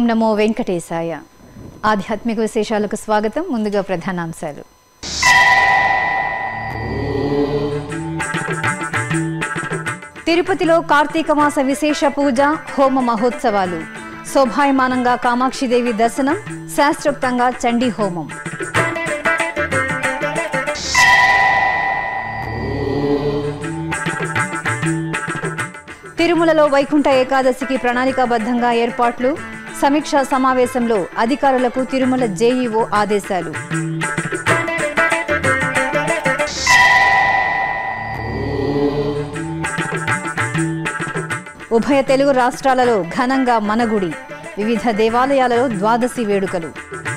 నమో వెంకటేశాయ ఆధ్యాత్మిక విశేషాలకు స్వాగతం ముందుగా ప్రధానాంశాలు తిరుపతిలో కార్తీక మాస విశేష పూజ హోమ మహోత్సవాలు శోభాయమానంగా కామాక్షిదేవి దర్శనం శాస్త్రోక్తంగా చండీ హోమం తిరుమలలో వైకుంఠ ఏకాదశికి ప్రణాళికాబద్ధంగా ఏర్పాట్లు సమీక్షా సమావేశంలో అధికారులకు తిరుమల జేఈఓ ఆదేశాలు ఉభయ తెలుగు రాష్ట్రాలలో ఘనంగా మనగుడి వివిధ దేవాలయాలలో ద్వాదశి వేడుకలు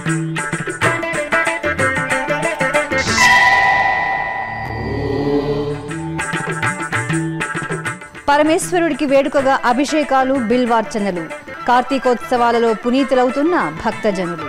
పరమేశ్వరుడికి వేడుకగా అభిషేకాలు బిల్వార్చనలు కార్తీకోత్సవాలలో పునీతులవుతున్న భక్తజనులు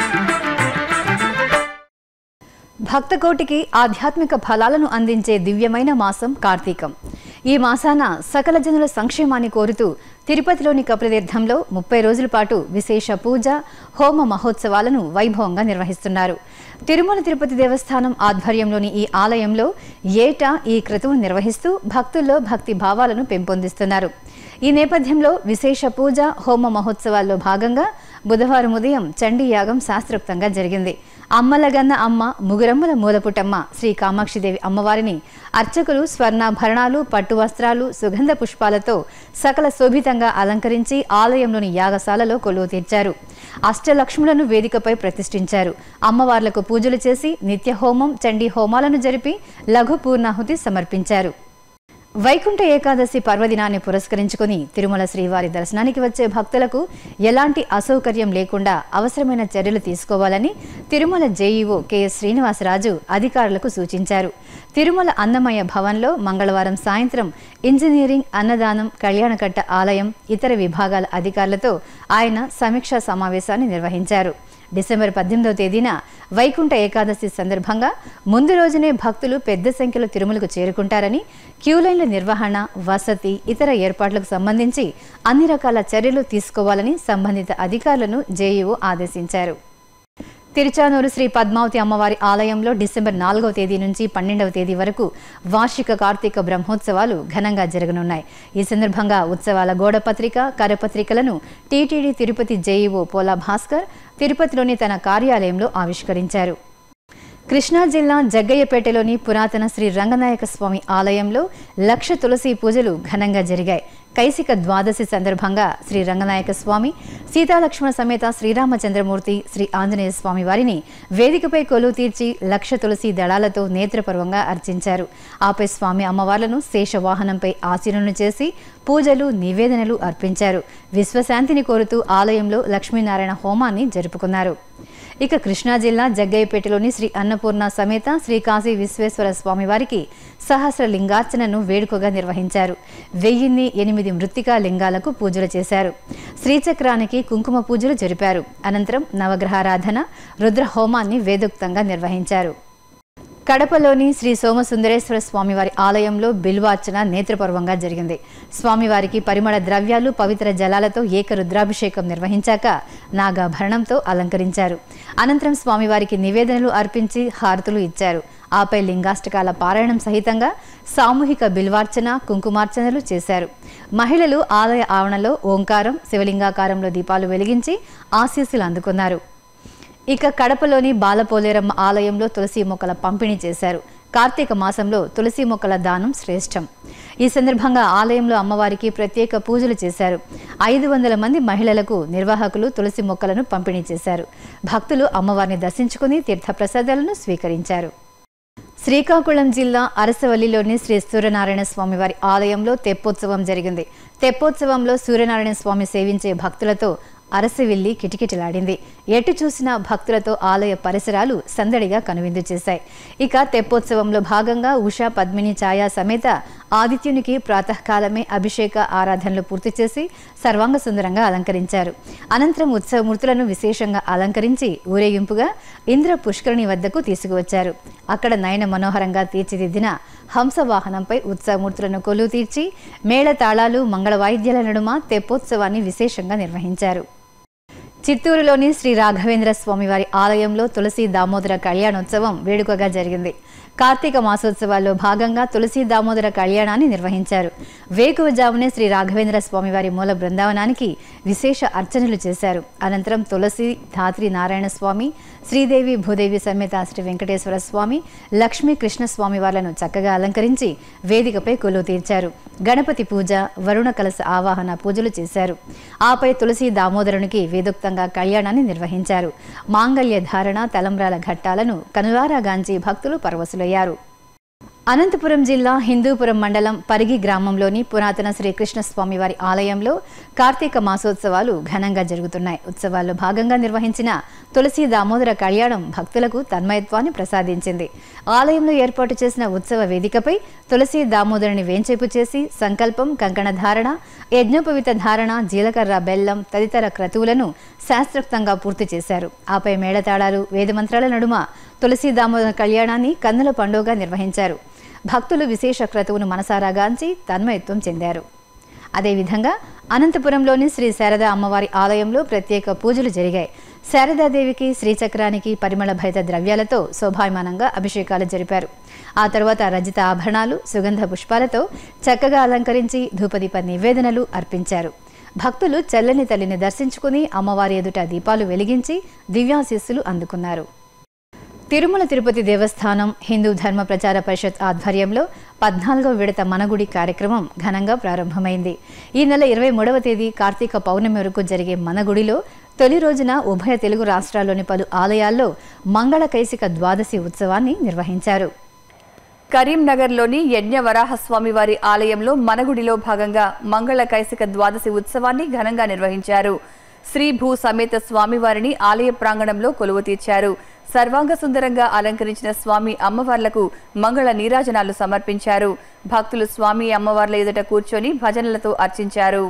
భక్తకోటికి ఆధ్యాత్మిక ఫలాలను అందించే దివ్యమైన మాసం కార్తీకం ఈ మాసాన సకల జనుల సంక్షేమాన్ని కోరుతూ తిరుపతిలోని కపిలతీర్థంలో ముప్పై రోజుల పాటు విశేష పూజ హోమ మహోత్సవాలను వైభవంగా నిర్వహిస్తున్నారు తిరుమల తిరుపతి దేవస్థానం ఆధ్వర్యంలోని ఈ ఆలయంలో ఏటా ఈ క్రతువును నిర్వహిస్తూ భక్తుల్లో భక్తి భావాలను పెంపొందిస్తున్నారు ఈ నేపథ్యంలో విశేష పూజ హోమ మహోత్సవాల్లో భాగంగా బుధవారం ఉదయం చండీ యాగం శాస్త్రోక్తంగా జరిగింది అమ్మలగన్న అమ్మ ముగురమ్మల మూలపుటమ్మ శ్రీ కామాక్షిదేవి అమ్మవారిని అర్చకులు స్వర్ణాభరణాలు పట్టు వస్త్రాలు సుగంధ పుష్పాలతో సకల శోభితంగా అలంకరించి ఆలయంలోని యాగశాలలో కొలువు తీర్చారు అష్టలక్ష్ములను వేదికపై ప్రతిష్ఠించారు అమ్మవార్లకు పూజలు చేసి నిత్య హోమం చండీ హోమాలను జరిపి లఘు పూర్ణాహుతి సమర్పించారు వైకుంఠ ఏకాదశి పర్వదినాన్ని పురస్కరించుకుని తిరుమల శ్రీవారి దర్శనానికి వచ్చే భక్తులకు ఎలాంటి అసౌకర్యం లేకుండా అవసరమైన చర్యలు తీసుకోవాలని తిరుమల జేఈఓ కెఎస్ శ్రీనివాసరాజు అధికారులకు సూచించారు తిరుమల అన్నమయ్య భవన్లో మంగళవారం సాయంత్రం ఇంజనీరింగ్ అన్నదానం కళ్యాణకట్ట ఆలయం ఇతర విభాగాల అధికారులతో ఆయన సమీక్షా సమావేశాన్ని నిర్వహించారు డిసెంబర్ పద్దెనిమిదవ తేదీన వైకుంఠ ఏకాదశి సందర్భంగా ముందు రోజునే భక్తులు పెద్ద సంఖ్యలో తిరుమలకు చేరుకుంటారని క్యూలైన్ల నిర్వహణ వసతి ఇతర ఏర్పాట్లకు సంబంధించి అన్ని రకాల చర్యలు తీసుకోవాలని సంబంధిత అధికారులను జేఈఓ ఆదేశించారు తిరుచానూరు శ్రీ పద్మావతి అమ్మవారి ఆలయంలో డిసెంబర్ నాలుగవ తేదీ నుంచి పన్నెండవ తేదీ వరకు వార్షిక కార్తీక బ్రహ్మోత్సవాలు ఘనంగా జరగనున్నాయి ఈ సందర్భంగా ఉత్సవాల గోడపత్రిక కరపత్రికలను టీటీడీ తిరుపతి జేఈఓ పోలా భాస్కర్ తిరుపతిలోని తన కార్యాలయంలో ఆవిష్కరించారు కృష్ణా జిల్లా జగ్గయ్యపేటలోని పురాతన శ్రీ రంగనాయక స్వామి ఆలయంలో లక్ష తులసి పూజలు ఘనంగా జరిగాయి కైసిక ద్వాదశి సందర్భంగా శ్రీ రంగనాయక స్వామి సీతాలక్ష్మణ సమేత శ్రీరామచంద్రమూర్తి శ్రీ ఆంజనేయ స్వామి వారిని వేదికపై కొలువు తీర్చి లక్ష తులసి దళాలతో నేత్రపర్వంగా అర్చించారు ఆపై స్వామి అమ్మవార్లను శేషవాహనంపై ఆశీనులను చేసి పూజలు నివేదనలు అర్పించారు విశ్వశాంతిని కోరుతూ ఆలయంలో లక్ష్మీనారాయణ హోమాన్ని జరుపుకున్నారు ఇక కృష్ణా జిల్లా జగ్గయ్యపేటలోని శ్రీ అన్నపూర్ణ సమేత శ్రీ కాశీ విశ్వేశ్వర స్వామి వారికి సహస్ర లింగార్చనను వేడుకగా నిర్వహించారు వెయ్యిన్ని ఎనిమిది మృత్తికా లింగాలకు పూజలు చేశారు శ్రీచక్రానికి కుంకుమ పూజలు జరిపారు అనంతరం నవగ్రహారాధన రుద్ర హోమాన్ని వేదోక్తంగా నిర్వహించారు కడపలోని శ్రీ సోమసుందరేశ్వర స్వామివారి ఆలయంలో బిల్వార్చన నేత్రపర్వంగా జరిగింది స్వామివారికి పరిమళ ద్రవ్యాలు పవిత్ర జలాలతో ఏక రుద్రాభిషేకం నిర్వహించాక నాగాభరణంతో అలంకరించారు అనంతరం స్వామివారికి నివేదనలు అర్పించి హారతులు ఇచ్చారు ఆపై లింగాష్టకాల పారాయణం సహితంగా సామూహిక బిల్వార్చన కుంకుమార్చనలు చేశారు మహిళలు ఆలయ ఆవరణలో ఓంకారం శివలింగాకారంలో దీపాలు వెలిగించి ఆశీస్సులు అందుకున్నారు ఇక కడపలోని బాలపోలేరమ్మ ఆలయంలో తులసి మొక్కల పంపిణీ చేశారు కార్తీక మాసంలో తులసి మొక్కల దానం శ్రేష్టం ఈ సందర్భంగా ఆలయంలో అమ్మవారికి ప్రత్యేక పూజలు చేశారు ఐదు వందల మంది మహిళలకు నిర్వాహకులు తులసి మొక్కలను పంపిణీ చేశారు భక్తులు అమ్మవారిని దర్శించుకుని తీర్థప్రసాదాలను స్వీకరించారు శ్రీకాకుళం జిల్లా అరసవల్లిలోని శ్రీ సూర్యనారాయణ స్వామి వారి ఆలయంలో తెప్పోత్సవం జరిగింది తెప్పోత్సవంలో సూర్యనారాయణ స్వామి సేవించే భక్తులతో అరసవిల్లి కిటకిటలాడింది ఎటు చూసినా భక్తులతో ఆలయ పరిసరాలు సందడిగా కనువిందు చేశాయి ఇక తెప్పోత్సవంలో భాగంగా ఉషా పద్మిని ఛాయా సమేత ఆదిత్యునికి ప్రాతకాలమే అభిషేక ఆరాధనలు పూర్తి చేసి సర్వాంగ సుందరంగా అలంకరించారు అనంతరం ఉత్సవమూర్తులను విశేషంగా అలంకరించి ఊరేగింపుగా ఇంద్ర పుష్కరిణి వద్దకు తీసుకువచ్చారు అక్కడ నయన మనోహరంగా తీర్చిదిద్దిన హంస వాహనంపై ఉత్సవమూర్తులను కొలువు తీర్చి మేళ తాళాలు మంగళ వాయిద్యాల నడుమ తెప్పోత్సవాన్ని విశేషంగా నిర్వహించారు చిత్తూరులోని శ్రీ రాఘవేంద్ర స్వామివారి ఆలయంలో తులసి దామోదర కళ్యాణోత్సవం వేడుకగా జరిగింది కార్తీక మాసోత్సవాల్లో భాగంగా తులసి దామోదర కళ్యాణాన్ని నిర్వహించారు వేకువజామునే శ్రీ రాఘవేంద్ర స్వామివారి మూల బృందావనానికి విశేష అర్చనలు చేశారు అనంతరం తులసి ధాత్రి నారాయణ స్వామి శ్రీదేవి భూదేవి సమేత శ్రీ వెంకటేశ్వర స్వామి లక్ష్మీ కృష్ణ స్వామి వార్లను చక్కగా అలంకరించి వేదికపై కొలువు తీర్చారు గణపతి పూజ వరుణ కలశ ఆవాహన పూజలు చేశారు ఆపై తులసి దామోదరునికి వేదోక్తంగా కళ్యాణాన్ని నిర్వహించారు మాంగళ్య ధారణ తలంబ్రాల ఘట్టాలను కనులారాగాంచి భక్తులు పరవశులయ్యారు అనంతపురం జిల్లా హిందూపురం మండలం పరిగి గ్రామంలోని పురాతన శ్రీకృష్ణ స్వామివారి ఆలయంలో కార్తీక మాసోత్సవాలు ఘనంగా జరుగుతున్నాయి ఉత్సవాల్లో భాగంగా నిర్వహించిన తులసి దామోదర కళ్యాణం భక్తులకు తన్మయత్వాన్ని ప్రసాదించింది ఆలయంలో ఏర్పాటు చేసిన ఉత్సవ వేదికపై తులసి దామోదరుని వేంచేపు చేసి సంకల్పం కంకణ ధారణ యజ్ఞోపవిత ధారణ జీలకర్ర బెల్లం తదితర క్రతువులను శాస్త్రోక్తంగా పూర్తి చేశారు ఆపై మేళతాళాలు వేదమంత్రాల నడుమ తులసి దామోదర కళ్యాణాన్ని కన్నుల పండుగగా నిర్వహించారు భక్తులు విశేష క్రతువును మనసారాగాంచి తన్మయత్వం చెందారు అదేవిధంగా అనంతపురంలోని శ్రీ శారదా అమ్మవారి ఆలయంలో ప్రత్యేక పూజలు జరిగాయి శారదాదేవికి శ్రీచక్రానికి పరిమళ భరిత ద్రవ్యాలతో శోభాయమానంగా అభిషేకాలు జరిపారు ఆ తర్వాత రజిత ఆభరణాలు సుగంధ పుష్పాలతో చక్కగా అలంకరించి ధూపదీప నివేదనలు అర్పించారు భక్తులు చల్లని తల్లిని దర్శించుకుని అమ్మవారి ఎదుట దీపాలు వెలిగించి దివ్యాశీస్సులు అందుకున్నారు తిరుమల తిరుపతి దేవస్థానం హిందూ ధర్మ ప్రచార పరిషత్ ఆధ్వర్యంలో పద్నాలుగవ విడత మనగుడి కార్యక్రమం ఘనంగా ప్రారంభమైంది ఈ నెల ఇరవై మూడవ తేదీ కార్తీక పౌర్ణమి వరకు జరిగే మనగుడిలో తొలి రోజున ఉభయ తెలుగు రాష్ట్రాల్లోని పలు ఆలయాల్లో మంగళ కైసిక ద్వాదశి ఉత్సవాన్ని నిర్వహించారు కరీంనగర్లోని యజ్ఞ వరాహస్వామి వారి ఆలయంలో మనగుడిలో భాగంగా మంగళ కైసిక ద్వాదశి ఉత్సవాన్ని ఘనంగా నిర్వహించారు శ్రీ భూ సమేత స్వామివారిని ఆలయ ప్రాంగణంలో కొలువు తీర్చారు సర్వాంగ సుందరంగా అలంకరించిన స్వామి అమ్మవార్లకు మంగళ నీరాజనాలు సమర్పించారు భక్తులు స్వామి అమ్మవార్ల ఎదుట కూర్చొని భజనలతో అర్చించారు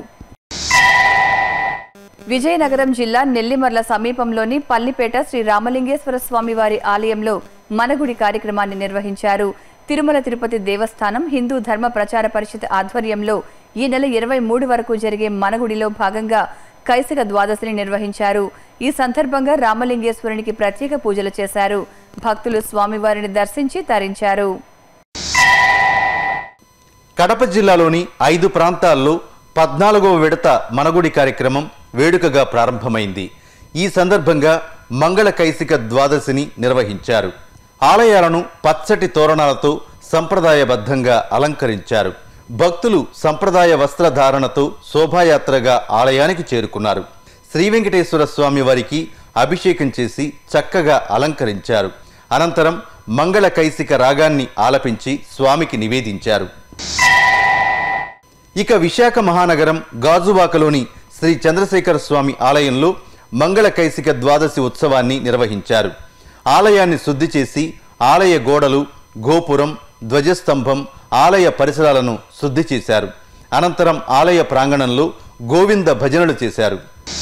విజయనగరం జిల్లా నెల్లిమర్ల సమీపంలోని పల్లిపేట శ్రీ రామలింగేశ్వర స్వామి వారి ఆలయంలో మనగుడి కార్యక్రమాన్ని నిర్వహించారు తిరుమల తిరుపతి దేవస్థానం హిందూ ధర్మ ప్రచార పరిషత్ ఆధ్వర్యంలో ఈ నెల ఇరవై మూడు వరకు జరిగే మనగుడిలో భాగంగా కైసిక ద్వాదశిని నిర్వహించారు ఈ సందర్భంగా రామలింగేశ్వరునికి ప్రత్యేక పూజలు చేశారు భక్తులు స్వామివారిని దర్శించి తరించారు కడప జిల్లాలోని ఐదు ప్రాంతాల్లో పద్నాలుగవ విడత మనగుడి కార్యక్రమం వేడుకగా ప్రారంభమైంది ఈ సందర్భంగా మంగళ కైసిక ద్వాదశిని నిర్వహించారు ఆలయాలను పచ్చటి తోరణాలతో సంప్రదాయబద్ధంగా అలంకరించారు భక్తులు సంప్రదాయ వస్త్రధారణతో శోభాయాత్రగా ఆలయానికి చేరుకున్నారు శ్రీ వెంకటేశ్వర స్వామి వారికి అభిషేకం చేసి చక్కగా అలంకరించారు అనంతరం మంగళ కైసిక రాగాన్ని ఆలపించి స్వామికి నివేదించారు ఇక విశాఖ మహానగరం గాజువాకలోని శ్రీ చంద్రశేఖర స్వామి ఆలయంలో మంగళ కైసిక ద్వాదశి ఉత్సవాన్ని నిర్వహించారు ఆలయాన్ని శుద్ధి చేసి ఆలయ గోడలు గోపురం ధ్వజస్తంభం ఆలయ పరిసరాలను శుద్ధి చేశారు అనంతరం ఆలయ ప్రాంగణంలో గోవింద భజనలు చేశారు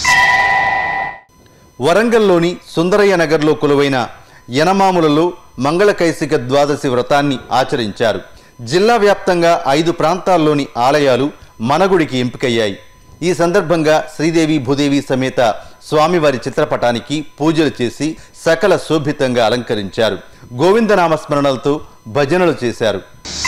వరంగల్లోని సుందరయ్య నగర్లో కొలువైన యనమాములలో మంగళ కైసిక ద్వాదశి వ్రతాన్ని ఆచరించారు జిల్లా వ్యాప్తంగా ఐదు ప్రాంతాల్లోని ఆలయాలు మనగుడికి ఎంపికయ్యాయి ఈ సందర్భంగా శ్రీదేవి భూదేవి సమేత స్వామివారి చిత్రపటానికి పూజలు చేసి సకల శోభితంగా అలంకరించారు గోవిందనామ స్మరణలతో భజనలు చేశారు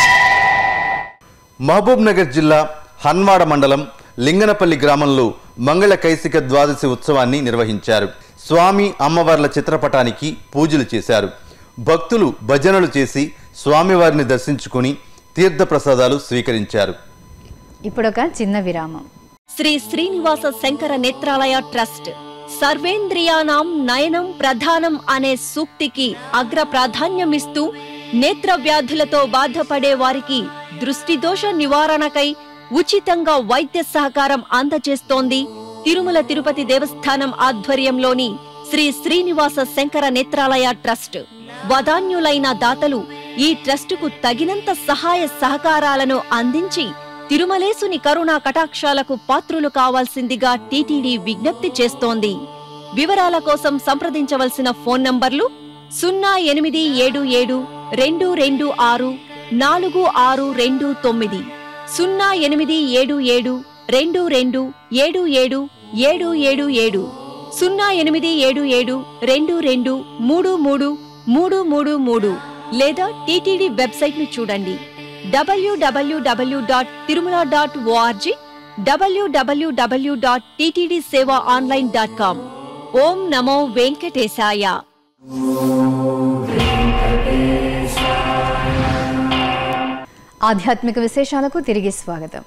మహబూబ్ నగర్ జిల్లా హన్వాడ మండలం లింగనపల్లి గ్రామంలో మంగళ కైసిక ద్వాదశి ఉత్సవాన్ని నిర్వహించారు స్వామి అమ్మవార్ల చిత్రపటానికి పూజలు చేశారు భక్తులు భజనలు చేసి స్వామివారిని దర్శించుకుని తీర్థప్రసాదాలు స్వీకరించారు ఇప్పుడొక చిన్న విరామం శ్రీ శ్రీనివాస శంకర నేత్రాలయ ట్రస్ట్ సర్వేంద్రియానాం నయనం ప్రధానం అనే సూక్తికి అగ్ర ప్రాధాన్యమిస్తూ నేత్ర వ్యాధులతో బాధపడే వారికి దృష్టి దోష నివారణకై ఉచితంగా వైద్య సహకారం అందజేస్తోంది తిరుమల తిరుపతి దేవస్థానం ఆధ్వర్యంలోని శ్రీ శ్రీనివాస శంకర నేత్రాలయ ట్రస్ట్ వదాన్యులైన దాతలు ఈ ట్రస్టుకు తగినంత సహాయ సహకారాలను అందించి తిరుమలేసుని కరుణా కటాక్షాలకు పాత్రులు కావాల్సిందిగా టీటీడీ విజ్ఞప్తి చేస్తోంది వివరాల కోసం సంప్రదించవలసిన ఫోన్ నంబర్లు సున్నా ఎనిమిది ఏడు ఏడు రెండు రెండు ఆరు నాలుగు ఆరు రెండు తొమ్మిది సున్నా ఎనిమిది ఏడు ఏడు రెండు రెండు ఏడు ఏడు ఏడు ఏడు ఏడు సున్నా ఎనిమిది ఏడు ఏడు రెండు రెండు మూడు మూడు మూడు మూడు మూడు లేదా టీటీడీ వెబ్సైట్ను చూడండి WWW dot Tirumala dot ORG WWW dot TTD Seva online dot com ఓం నమో వెంకటేశాయ ఆధ్యాత్మిక విశేషాలకు తిరిగి స్వాగతం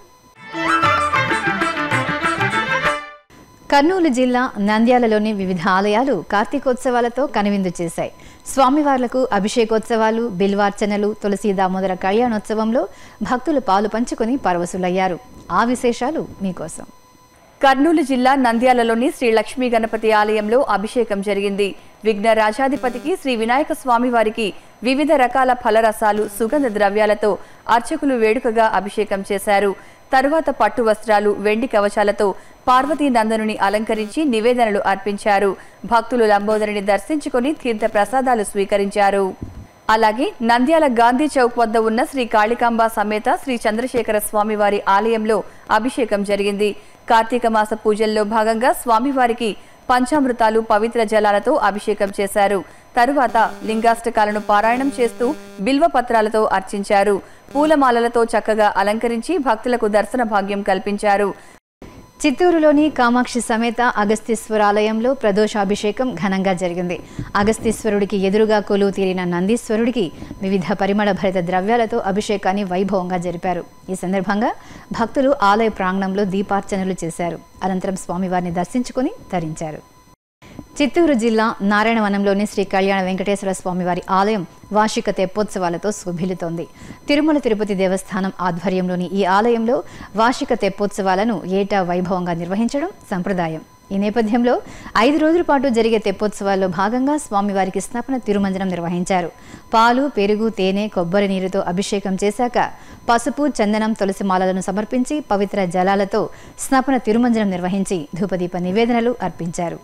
కర్నూలు జిల్లా నంద్యాలలోని వివిధ ఆలయాలు కార్తీకోత్సవాలతో కనువిందు చేశాయి స్వామివార్లకు అభిషేకోత్సవాలు బిల్వార్చనలు తులసి దామోదర కళ్యాణోత్సవంలో భక్తులు పాలు పంచుకొని పరవశులయ్యారు ఆ విశేషాలు మీకోసం కర్నూలు జిల్లా నంద్యాలలోని శ్రీ లక్ష్మీ గణపతి ఆలయంలో అభిషేకం జరిగింది విఘ్న రాజాధిపతికి శ్రీ వినాయక స్వామి వారికి వివిధ రకాల ఫలరసాలు సుగంధ ద్రవ్యాలతో అర్చకులు వేడుకగా అభిషేకం చేశారు తరువాత పట్టు వస్త్రాలు వెండి కవచాలతో పార్వతీ నందనుని అలంకరించి నివేదనలు అర్పించారు భక్తులు లంబోదరిని దర్శించుకుని తీర్థ ప్రసాదాలు స్వీకరించారు అలాగే నంద్యాల గాంధీ చౌక్ వద్ద ఉన్న శ్రీ కాళికాంబ సమేత శ్రీ చంద్రశేఖర స్వామివారి ఆలయంలో అభిషేకం జరిగింది కార్తీక మాస పూజల్లో భాగంగా స్వామివారికి పంచామృతాలు పవిత్ర జలాలతో అభిషేకం చేశారు తరువాత లింగాష్టకాలను పారాయణం చేస్తూ బిల్వ పత్రాలతో అర్చించారు పూలమాలలతో చక్కగా అలంకరించి భక్తులకు దర్శన భాగ్యం కల్పించారు చిత్తూరులోని కామాక్షి సమేత అగస్తీశ్వరాలయంలో ప్రదోషాభిషేకం ఘనంగా జరిగింది అగస్తీశ్వరుడికి ఎదురుగా కొలువు తీరిన నందీశ్వరుడికి వివిధ పరిమళ భరిత ద్రవ్యాలతో అభిషేకాన్ని వైభవంగా జరిపారు ఈ సందర్భంగా భక్తులు ఆలయ ప్రాంగణంలో దీపార్చనలు చేశారు అనంతరం స్వామివారిని దర్శించుకుని తరించారు చిత్తూరు జిల్లా నారాయణవనంలోని శ్రీ కళ్యాణ వెంకటేశ్వర స్వామివారి ఆలయం వార్షిక తెప్పోత్సవాలతో శోభిల్లుతోంది తిరుమల తిరుపతి దేవస్థానం ఆధ్వర్యంలోని ఈ ఆలయంలో వార్షిక తెప్పోత్సవాలను ఏటా వైభవంగా నిర్వహించడం సంప్రదాయం ఈ నేపథ్యంలో ఐదు రోజుల పాటు జరిగే తెప్పోత్సవాల్లో భాగంగా స్వామివారికి స్నపన తిరుమంజనం నిర్వహించారు పాలు పెరుగు తేనె కొబ్బరి నీరుతో అభిషేకం చేశాక పసుపు చందనం తులసి మాలలను సమర్పించి పవిత్ర జలాలతో స్నపన తిరుమంజనం నిర్వహించి ధూపదీప నివేదనలు అర్పించారు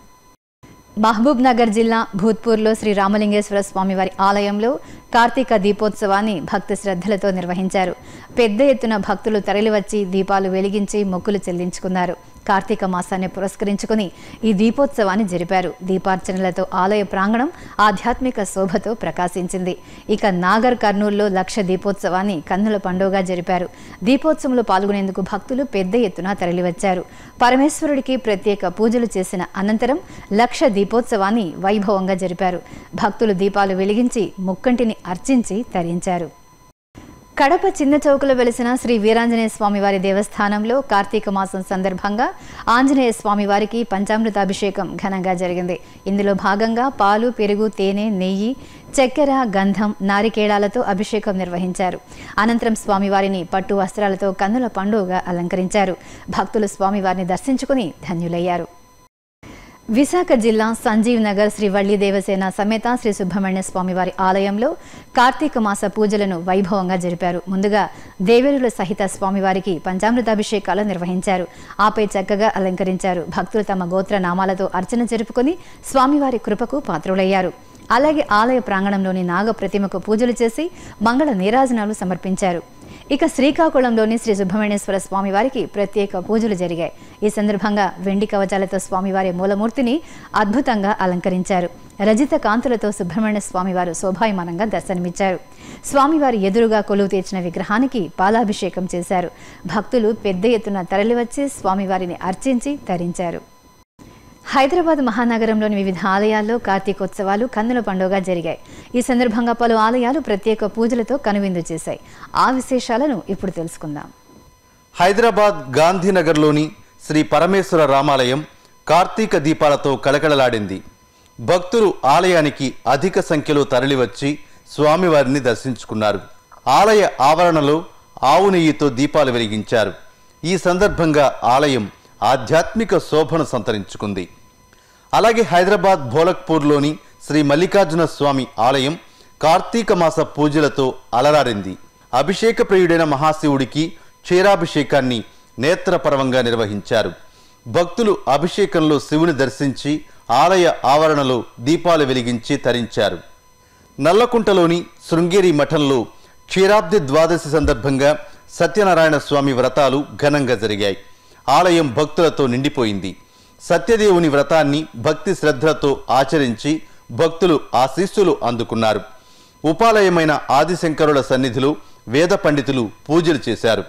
మహబూబ్ నగర్ జిల్లా భూత్పూర్లో శ్రీ రామలింగేశ్వర స్వామివారి ఆలయంలో కార్తీక దీపోత్సవాన్ని భక్తి శ్రద్ధలతో నిర్వహించారు పెద్ద ఎత్తున భక్తులు తరలివచ్చి దీపాలు వెలిగించి మొక్కులు చెల్లించుకున్నారు కార్తీక మాసాన్ని పురస్కరించుకుని ఈ దీపోత్సవాన్ని జరిపారు దీపార్చనలతో ఆలయ ప్రాంగణం ఆధ్యాత్మిక శోభతో ప్రకాశించింది ఇక నాగర్ కర్నూల్లో లక్ష దీపోత్సవాన్ని కన్నుల పండుగగా జరిపారు దీపోత్సవంలో పాల్గొనేందుకు భక్తులు పెద్ద ఎత్తున తరలివచ్చారు పరమేశ్వరుడికి ప్రత్యేక పూజలు చేసిన అనంతరం లక్ష దీపోత్సవాన్ని వైభవంగా జరిపారు భక్తులు దీపాలు వెలిగించి ముక్కంటిని అర్చించి తరించారు కడప చిన్న చౌకలో వెలిసిన శ్రీ వీరాంజనేయ స్వామివారి దేవస్థానంలో కార్తీక మాసం సందర్భంగా ఆంజనేయ స్వామివారికి పంచామృతాభిషేకం ఘనంగా జరిగింది ఇందులో భాగంగా పాలు పెరుగు తేనె నెయ్యి చక్కెర గంధం నారికేళాలతో అభిషేకం నిర్వహించారు అనంతరం స్వామివారిని పట్టు వస్త్రాలతో కన్నుల పండుగగా అలంకరించారు భక్తులు స్వామివారిని దర్శించుకుని ధన్యులయ్యారు విశాఖ జిల్లా సంజీవ్ నగర్ శ్రీ వల్లి దేవసేన సమేత శ్రీ సుబ్రహ్మణ్య స్వామివారి ఆలయంలో కార్తీక మాస పూజలను వైభవంగా జరిపారు ముందుగా దేవేరుల సహిత స్వామివారికి పంచామృతాభిషేకాలు నిర్వహించారు ఆపై చక్కగా అలంకరించారు భక్తులు తమ గోత్ర నామాలతో అర్చన జరుపుకొని స్వామివారి కృపకు పాత్రులయ్యారు అలాగే ఆలయ ప్రాంగణంలోని నాగ ప్రతిమకు పూజలు చేసి మంగళ నీరాజనాలు సమర్పించారు ఇక శ్రీకాకుళంలోని శ్రీ సుబ్రహ్మణ్యేశ్వర స్వామివారికి ప్రత్యేక పూజలు జరిగాయి ఈ సందర్భంగా వెండి కవచాలతో స్వామివారి మూలమూర్తిని అద్భుతంగా అలంకరించారు రజిత కాంతులతో సుబ్రహ్మణ్య స్వామివారు శోభాయమానంగా దర్శనమిచ్చారు స్వామివారి ఎదురుగా కొలువు తీర్చిన విగ్రహానికి పాలాభిషేకం చేశారు భక్తులు పెద్ద ఎత్తున తరలివచ్చి స్వామివారిని అర్చించి తరించారు హైదరాబాద్ మహానగరంలోని వివిధ ఆలయాల్లో కార్తీకోత్సవాలు కన్నుల పండుగ జరిగాయి ఈ సందర్భంగా పలు ఆలయాలు ప్రత్యేక పూజలతో కనువిందు చేశాయి ఆ విశేషాలను ఇప్పుడు తెలుసుకుందాం హైదరాబాద్ గాంధీనగర్లోని శ్రీ పరమేశ్వర రామాలయం కార్తీక దీపాలతో కలకలలాడింది భక్తులు ఆలయానికి అధిక సంఖ్యలో తరలివచ్చి స్వామివారిని దర్శించుకున్నారు ఆలయ ఆవరణలో ఆవు నెయ్యితో దీపాలు వెలిగించారు ఈ సందర్భంగా ఆలయం ఆధ్యాత్మిక శోభను సంతరించుకుంది అలాగే హైదరాబాద్ భోలక్పూర్లోని శ్రీ మల్లికార్జున స్వామి ఆలయం కార్తీక మాస పూజలతో అలరారింది అభిషేక ప్రియుడైన మహాశివుడికి క్షీరాభిషేకాన్ని నేత్రపరవంగా నిర్వహించారు భక్తులు అభిషేకంలో శివుని దర్శించి ఆలయ ఆవరణలో దీపాలు వెలిగించి తరించారు నల్లకుంటలోని శృంగేరి మఠంలో క్షీరాబ్ది ద్వాదశి సందర్భంగా సత్యనారాయణ స్వామి వ్రతాలు ఘనంగా జరిగాయి ఆలయం భక్తులతో నిండిపోయింది సత్యదేవుని వ్రతాన్ని భక్తి శ్రద్ధలతో ఆచరించి భక్తులు ఆశీస్సులు అందుకున్నారు ఉపాలయమైన ఆదిశంకరుల సన్నిధిలో వేద పండితులు పూజలు చేశారు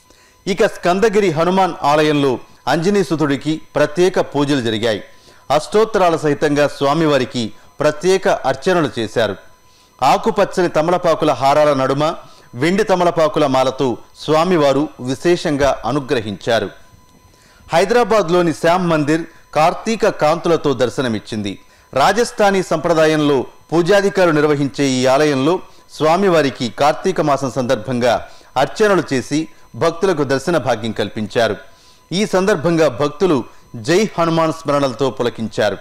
ఇక స్కందగిరి హనుమాన్ ఆలయంలో అంజనీసుతుడికి ప్రత్యేక పూజలు జరిగాయి అష్టోత్తరాల సహితంగా స్వామివారికి ప్రత్యేక అర్చనలు చేశారు ఆకుపచ్చని తమలపాకుల హారాల నడుమ వెండి తమలపాకుల మాలతో స్వామివారు విశేషంగా అనుగ్రహించారు హైదరాబాద్లోని శ్యామ్ మందిర్ కార్తీక కాంతులతో దర్శనమిచ్చింది రాజస్థానీ సంప్రదాయంలో పూజాధికారులు నిర్వహించే ఈ ఆలయంలో స్వామివారికి కార్తీక మాసం సందర్భంగా అర్చనలు చేసి భక్తులకు దర్శన భాగ్యం కల్పించారు ఈ సందర్భంగా భక్తులు జై హనుమాన్ స్మరణలతో పులకించారు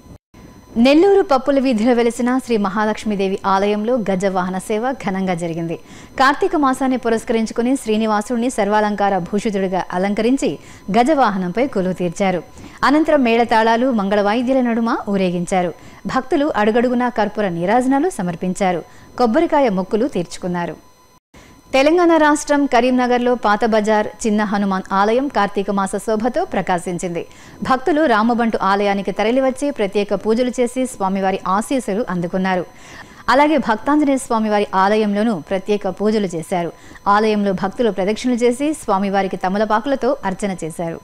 నెల్లూరు పప్పుల వీధిలో వెలిసిన శ్రీ మహాలక్ష్మీదేవి ఆలయంలో గజవాహన సేవ ఘనంగా జరిగింది కార్తీక మాసాన్ని పురస్కరించుకుని శ్రీనివాసుడిని సర్వాలంకార భూషితుడిగా అలంకరించి గజవాహనంపై కొలువు తీర్చారు అనంతరం మేళతాళాలు మంగళ వాయిద్యాల నడుమ ఊరేగించారు భక్తులు అడుగడుగునా కర్పూర నీరాజనాలు సమర్పించారు కొబ్బరికాయ మొక్కులు తీర్చుకున్నారు తెలంగాణ రాష్ట్రం కరీంనగర్లో పాత బజార్ చిన్న హనుమాన్ ఆలయం కార్తీక మాస శోభతో ప్రకాశించింది భక్తులు రామబంటు ఆలయానికి తరలివచ్చి ప్రత్యేక పూజలు చేసి స్వామివారి ఆశీస్సులు అందుకున్నారు అలాగే భక్తాంజనేయ స్వామివారి ఆలయంలోనూ ప్రత్యేక పూజలు చేశారు ఆలయంలో భక్తులు ప్రదక్షిణలు చేసి స్వామివారికి తమలపాకులతో అర్చన చేశారు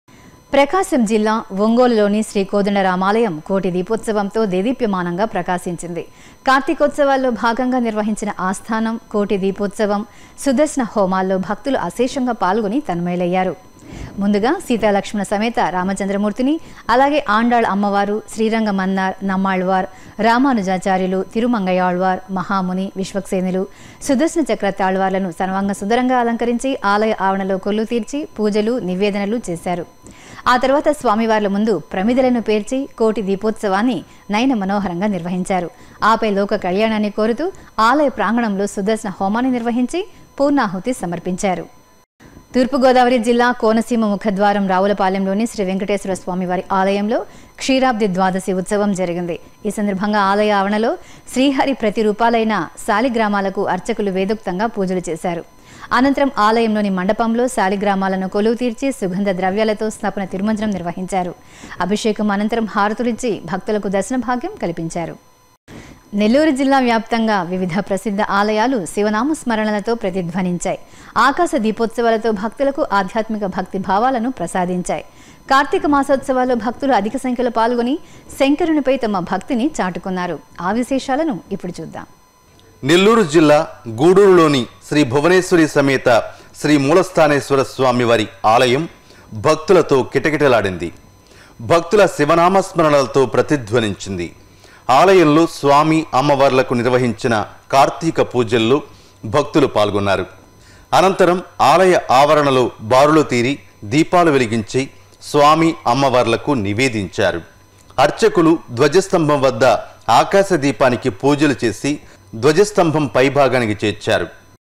ప్రకాశం జిల్లా ఒంగోలులోని శ్రీ కోదండ రామాలయం కోటి దీపోత్సవంతో దేదీప్యమానంగా ప్రకాశించింది కార్తీకోత్సవాల్లో భాగంగా నిర్వహించిన ఆస్థానం కోటి దీపోత్సవం సుదర్శన హోమాల్లో భక్తులు అశేషంగా పాల్గొని తన్మయులయ్యారు ముందుగా సీతాలక్ష్మణ సమేత రామచంద్రమూర్తిని అలాగే ఆండాళ్ అమ్మవారు శ్రీరంగ మన్నార్ నమ్మాళ్వార్ రామానుజాచార్యులు తిరుమంగయాళ్వార్ మహాముని విశ్వక్సేనులు సుదర్శన చక్ర తాళ్వార్లను సర్వాంగ సుందరంగా అలంకరించి ఆలయ ఆవరణలో కొల్లు తీర్చి పూజలు నివేదనలు చేశారు ఆ తర్వాత స్వామివార్ల ముందు ప్రమిదలను పేర్చి కోటి దీపోత్సవాన్ని నయన మనోహరంగా నిర్వహించారు ఆపై లోక కళ్యాణాన్ని కోరుతూ ఆలయ ప్రాంగణంలో సుదర్శన హోమాన్ని నిర్వహించి పూర్ణాహుతి సమర్పించారు తూర్పుగోదావరి జిల్లా కోనసీమ ముఖద్వారం రావులపాలెంలోని శ్రీ వెంకటేశ్వర స్వామివారి ఆలయంలో క్షీరాబ్ది ద్వాదశి ఉత్సవం జరిగింది ఈ సందర్భంగా ఆలయ ఆవరణలో శ్రీహరి ప్రతిరూపాలైన శాలిగ్రామాలకు అర్చకులు వేదోక్తంగా పూజలు చేశారు అనంతరం ఆలయంలోని మండపంలో శాలిగ్రామాలను కొలువు తీర్చి సుగంధ ద్రవ్యాలతో స్నపన తిరుమంజనం నిర్వహించారు అభిషేకం అనంతరం హారతులిచ్చి భక్తులకు దర్శన భాగ్యం కల్పించారు నెల్లూరు జిల్లా వ్యాప్తంగా వివిధ ప్రసిద్ధ ఆలయాలు శివనామ స్మరణలతో ప్రతిధ్వనించాయి ఆకాశ దీపోత్సవాలతో భక్తులకు ఆధ్యాత్మిక భక్తి భావాలను ప్రసాదించాయి కార్తీక మాసోత్సవాల్లో భక్తులు అధిక సంఖ్యలో పాల్గొని శంకరునిపై తమ భక్తిని చాటుకున్నారు ఆ విశేషాలను ఇప్పుడు చూద్దాం నెల్లూరు జిల్లా గూడూరులోని శ్రీ భువనేశ్వరి సమేత శ్రీ మూలస్థానేశ్వర స్వామివారి ఆలయం భక్తులతో కిటకిటలాడింది భక్తుల శివనామస్మరణలతో ప్రతిధ్వనించింది ఆలయంలో స్వామి అమ్మవార్లకు నిర్వహించిన కార్తీక పూజల్లో భక్తులు పాల్గొన్నారు అనంతరం ఆలయ ఆవరణలో బారులు తీరి దీపాలు వెలిగించి స్వామి అమ్మవార్లకు నివేదించారు అర్చకులు ధ్వజస్తంభం వద్ద ఆకాశ దీపానికి పూజలు చేసి ధ్వజస్తంభం పైభాగానికి చేర్చారు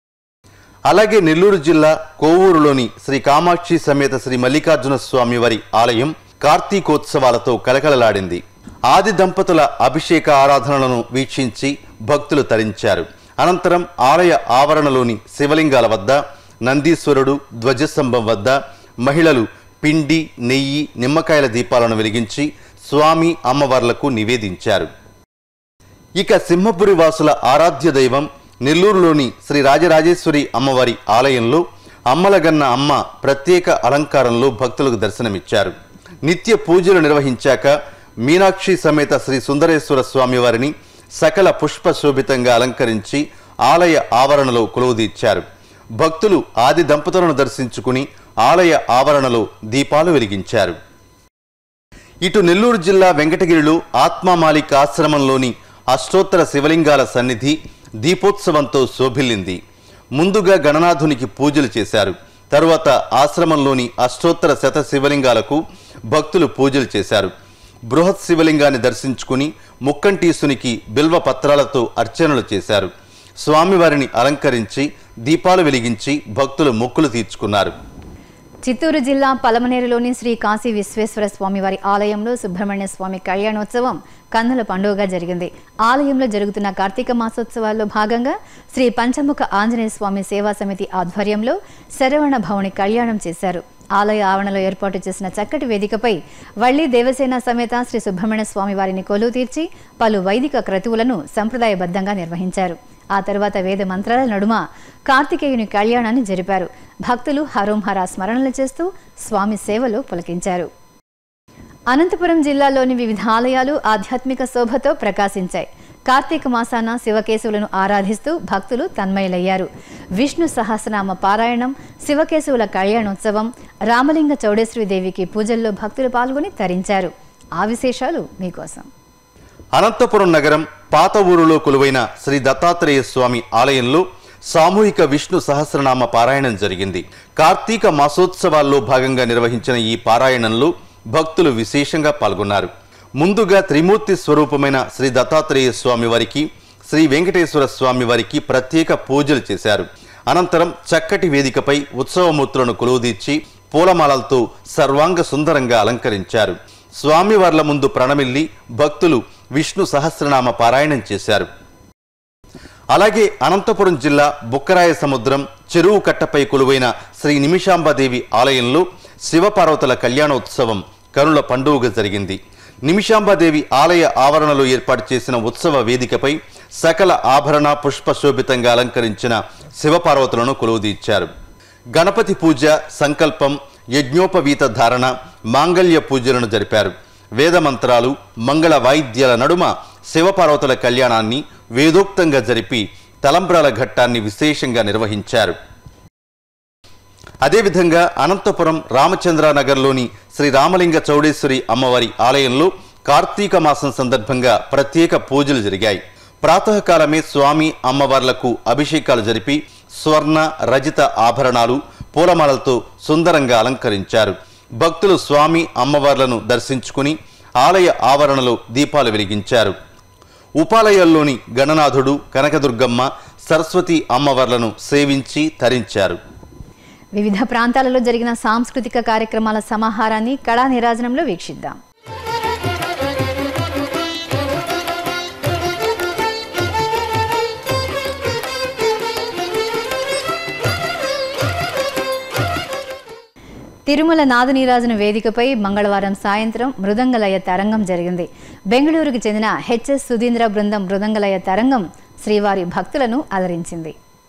అలాగే నెల్లూరు జిల్లా కోవూరులోని శ్రీ కామాక్షి సమేత శ్రీ మల్లికార్జున స్వామి వారి ఆలయం కార్తీకోత్సవాలతో కలకలలాడింది ఆది దంపతుల అభిషేక ఆరాధనలను వీక్షించి భక్తులు తరించారు అనంతరం ఆలయ ఆవరణలోని శివలింగాల వద్ద నందీశ్వరుడు ధ్వజస్తంభం వద్ద మహిళలు పిండి నెయ్యి నిమ్మకాయల దీపాలను వెలిగించి స్వామి అమ్మవార్లకు నివేదించారు ఇక సింహపురి వాసుల ఆరాధ్య దైవం నెల్లూరులోని శ్రీ రాజరాజేశ్వరి అమ్మవారి ఆలయంలో అమ్మలగన్న అమ్మ ప్రత్యేక అలంకారంలో భక్తులకు దర్శనమిచ్చారు నిత్య పూజలు నిర్వహించాక మీనాక్షి సమేత శ్రీ సుందరేశ్వర స్వామివారిని సకల పుష్ప శోభితంగా అలంకరించి ఆలయ ఆవరణలో కొలువుదీర్చారు భక్తులు ఆది దంపతులను దర్శించుకుని ఆలయ ఆవరణలో దీపాలు వెలిగించారు ఇటు నెల్లూరు జిల్లా వెంకటగిరిలో ఆత్మమాలిక ఆశ్రమంలోని అష్టోత్తర శివలింగాల సన్నిధి దీపోత్సవంతో శోభిల్లింది ముందుగా గణనాథునికి పూజలు చేశారు తరువాత ఆశ్రమంలోని అష్టోత్తర శత శివలింగాలకు భక్తులు పూజలు చేశారు బృహత్ శివలింగాన్ని దర్శించుకుని ముక్కంటీసునికి బిల్వ పత్రాలతో అర్చనలు చేశారు స్వామివారిని అలంకరించి దీపాలు వెలిగించి భక్తులు మొక్కులు తీర్చుకున్నారు చిత్తూరు జిల్లా పలమనేరులోని శ్రీ కాశీ విశ్వేశ్వర స్వామివారి ఆలయంలో సుబ్రహ్మణ్య స్వామి కళ్యాణోత్సవం కన్నుల పండుగగా జరిగింది ఆలయంలో జరుగుతున్న కార్తీక మాసోత్సవాల్లో భాగంగా శ్రీ పంచముఖ ఆంజనేయ స్వామి సేవా సమితి ఆధ్వర్యంలో శరవణ భవని కళ్యాణం చేశారు ఆలయ ఆవరణలో ఏర్పాటు చేసిన చక్కటి వేదికపై వల్లి దేవసేన సమేత శ్రీ సుబ్రహ్మణ్య స్వామి వారిని కొలువు తీర్చి పలు వైదిక క్రతువులను సంప్రదాయబద్ధంగా నిర్వహించారు ఆ తరువాత వేద మంత్రాల నడుమ కార్తికేయుని కళ్యాణాన్ని జరిపారు భక్తులు హరోం హరా స్మరణలు చేస్తూ స్వామి సేవలో పులకించారు అనంతపురం జిల్లాలోని వివిధ ఆలయాలు ఆధ్యాత్మిక శోభతో ప్రకాశించాయి కార్తీక మాసాన శివకేశవులను ఆరాధిస్తూ భక్తులు తన్మయులయ్యారు విష్ణు సహస్రనామ పారాయణం శివకేశవుల కళ్యాణోత్సవం రామలింగ చౌడేశ్వరి దేవికి పూజల్లో భక్తులు పాల్గొని తరించారు ఆ విశేషాలు మీకోసం అనంతపురం నగరం పాత ఊరులో కొలువైన శ్రీ దత్తాత్రేయ స్వామి ఆలయంలో సామూహిక విష్ణు సహస్రనామ పారాయణం జరిగింది కార్తీక మాసోత్సవాల్లో భాగంగా నిర్వహించిన ఈ పారాయణంలో భక్తులు విశేషంగా పాల్గొన్నారు ముందుగా త్రిమూర్తి స్వరూపమైన శ్రీ దత్తాత్రేయ స్వామి వారికి శ్రీ వెంకటేశ్వర స్వామి వారికి ప్రత్యేక పూజలు చేశారు అనంతరం చక్కటి వేదికపై ఉత్సవమూర్తులను కొలువుదీర్చి పూలమాలలతో సర్వాంగ సుందరంగా అలంకరించారు స్వామివార్ల ముందు ప్రణమిల్లి భక్తులు విష్ణు సహస్రనామ పారాయణం చేశారు అలాగే అనంతపురం జిల్లా బుక్కరాయ సముద్రం చెరువు కట్టపై కొలువైన శ్రీ నిమిషాంబాదేవి ఆలయంలో శివపార్వతుల కళ్యాణోత్సవం కనుల పండుగ జరిగింది నిమిషాంబాదేవి ఆలయ ఆవరణలో ఏర్పాటు చేసిన ఉత్సవ వేదికపై సకల ఆభరణ పుష్ప శోభితంగా అలంకరించిన శివపార్వతులను కొలువుదీర్చారు గణపతి పూజ సంకల్పం యజ్ఞోపవీత ధారణ మాంగళ్య పూజలను జరిపారు వేద మంత్రాలు మంగళ వాయిద్యాల నడుమ శివపార్వతుల కళ్యాణాన్ని వేదోక్తంగా జరిపి తలంబ్రాల ఘట్టాన్ని విశేషంగా నిర్వహించారు అదేవిధంగా అనంతపురం రామచంద్రనగర్లోని శ్రీ రామలింగ చౌడేశ్వరి అమ్మవారి ఆలయంలో కార్తీక మాసం సందర్భంగా ప్రత్యేక పూజలు జరిగాయి ప్రాతకాలమే స్వామి అమ్మవార్లకు అభిషేకాలు జరిపి స్వర్ణ రజిత ఆభరణాలు పూలమాలలతో సుందరంగా అలంకరించారు భక్తులు స్వామి అమ్మవార్లను దర్శించుకుని ఆలయ ఆవరణలో దీపాలు వెలిగించారు ఉపాలయాల్లోని గణనాథుడు కనకదుర్గమ్మ సరస్వతి అమ్మవార్లను సేవించి తరించారు వివిధ ప్రాంతాలలో జరిగిన సాంస్కృతిక కార్యక్రమాల సమాహారాన్ని కళా నిరాజనంలో వీక్షిద్దాం తిరుమల నాదనీరాజన వేదికపై మంగళవారం సాయంత్రం మృదంగలయ తరంగం జరిగింది బెంగళూరుకు చెందిన హెచ్ఎస్ సుధీంద్ర బృందం మృదంగలయ తరంగం శ్రీవారి భక్తులను అలరించింది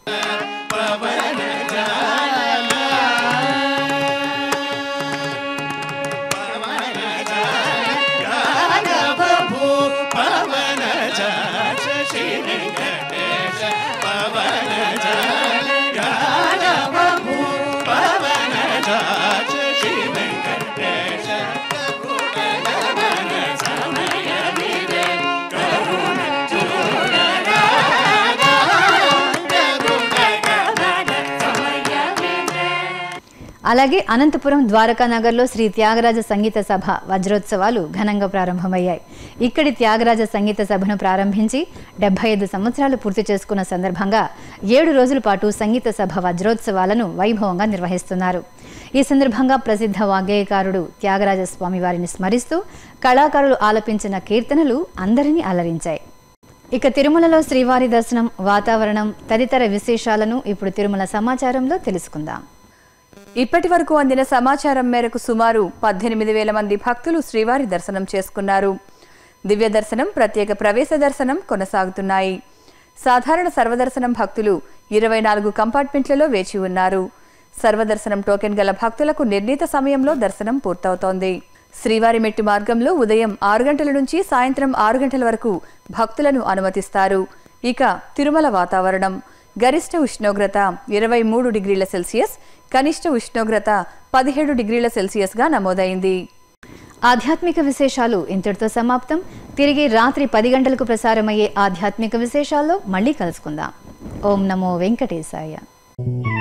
అలాగే అనంతపురం ద్వారకా నగర్లో శ్రీ త్యాగరాజ సంగీత సభ వజ్రోత్సవాలు ఘనంగా ప్రారంభమయ్యాయి ఇక్కడి త్యాగరాజ సంగీత సభను ప్రారంభించి డెబ్బై ఐదు సంవత్సరాలు పూర్తి చేసుకున్న సందర్భంగా ఏడు రోజుల పాటు సంగీత సభ వజ్రోత్సవాలను వైభవంగా నిర్వహిస్తున్నారు ఈ సందర్భంగా ప్రసిద్ధ వాగ్గేయకారుడు త్యాగరాజ స్వామి వారిని స్మరిస్తూ కళాకారులు ఆలపించిన కీర్తనలు అందరినీ అలరించాయి ఇక తిరుమలలో శ్రీవారి దర్శనం వాతావరణం తదితర విశేషాలను ఇప్పుడు తిరుమల సమాచారంలో తెలుసుకుందాం ఇప్పటి వరకు అందిన సమాచారం మేరకు సుమారు పద్దెనిమిది వేల మంది భక్తులు శ్రీవారి దర్శనం చేసుకున్నారు దివ్య దర్శనం ప్రత్యేక ప్రవేశ దర్శనం కొనసాగుతున్నాయి సాధారణ సర్వదర్శనం భక్తులు ఇరవై నాలుగు కంపార్ట్మెంట్లలో వేచి ఉన్నారు సర్వదర్శనం టోకెన్ గల భక్తులకు నిర్ణీత సమయంలో దర్శనం పూర్తవుతోంది శ్రీవారి మెట్టు మార్గంలో ఉదయం ఆరు గంటల నుంచి సాయంత్రం ఆరు గంటల వరకు భక్తులను అనుమతిస్తారు ఇక తిరుమల వాతావరణం గరిష్ట ఉష్ణోగ్రత ఇరవై మూడు డిగ్రీల సెల్సియస్ కనిష్ట ఉష్ణోగ్రత పదిహేడు డిగ్రీల సెల్సియస్గా నమోదైంది ఆధ్యాత్మిక విశేషాలు ఇంతటితో సమాప్తం తిరిగి రాత్రి పది గంటలకు ప్రసారమయ్యే ఆధ్యాత్మిక విశేషాల్లో మళ్ళీ కలుసుకుందాం ఓం నమో వెంకటేశాయ